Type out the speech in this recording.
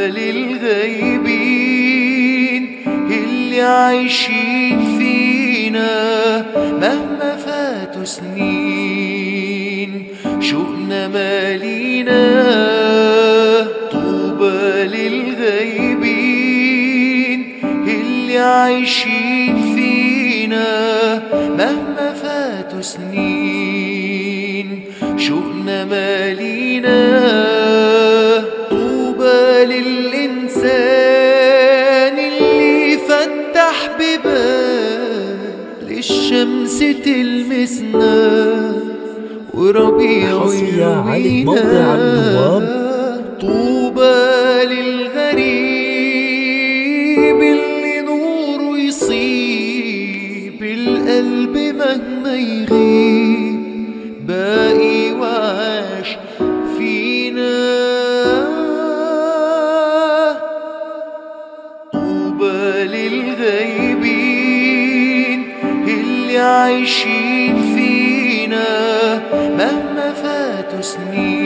للغايبين اللي عايشين فينا مهما فاتوا سنين شوقنا مالينا طوبى للغايبين اللي عايشين فينا مهما فاتوا سنين شوقنا مالينا طوبى للإنسان اللي فتح ببال الشمس تلمسنا وربيع حصرية على يروينا موقع النواب. طوبى للغريب اللي نوره يصيب القلب مهما يغيب باقي وعاش فينا طوبى للغايبين اللي عايشين فينا مهما فاتوا سنين